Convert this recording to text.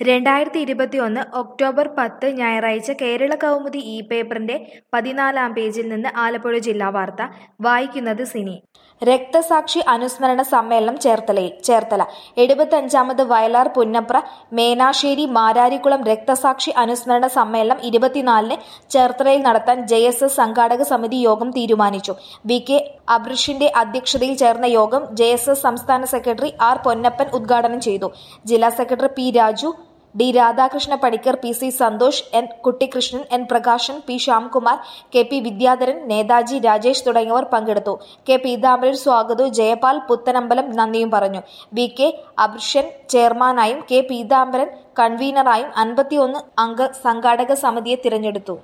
രണ്ടായിരത്തി ഇരുപത്തിയൊന്ന് ഒക്ടോബർ പത്ത് ഞായറാഴ്ച കേരള കൗമുദി ഇ പേപ്പറിന്റെ പതിനാലാം പേജിൽ നിന്ന് ആലപ്പുഴ ജില്ലാ വാർത്ത വായിക്കുന്നത് സിനി രക്തസാക്ഷി അനുസ്മരണ സമ്മേളനം ചേർത്തലയിൽ ചേർത്തല എഴുപത്തഞ്ചാമത് വയലാർ പുന്നപ്ര മേനാശ്ശേരി മാരാരിക്കുളം രക്തസാക്ഷി അനുസ്മരണ സമ്മേളനം ഇരുപത്തിനാലിന് ചേർത്തലയിൽ നടത്താൻ ജെ എസ് എസ് സംഘാടക സമിതി യോഗം തീരുമാനിച്ചു വി കെ അബ്രിഷിന്റെ അധ്യക്ഷതയിൽ ചേർന്ന യോഗം ജെ എസ് എസ് സംസ്ഥാന സെക്രട്ടറി ആർ പൊന്നപ്പൻ ഉദ്ഘാടനം ചെയ്തു ജില്ലാ secretary P Raju D Radhakrishna Panicker P C Santhosh N Kuttikrishnan N Prakashan P Shyamkumar K P Vidyadharan Netaji Rajesh തുടങ്ങിയവർ പങ്കെടുത്തു കെ പീതാംബരൻ സ്വാഗതവും ജയപാൽ പുത്തനമ്പലം നന്ദിയും പറഞ്ഞു വി കെ അബ്ഷൻ ചെയർമാനായും കെ പീതാംബരൻ കൺവീനറായും അൻപത്തിയൊന്ന് അംഗ സംഘാടക സമിതിയെ തിരഞ്ഞെടുത്തു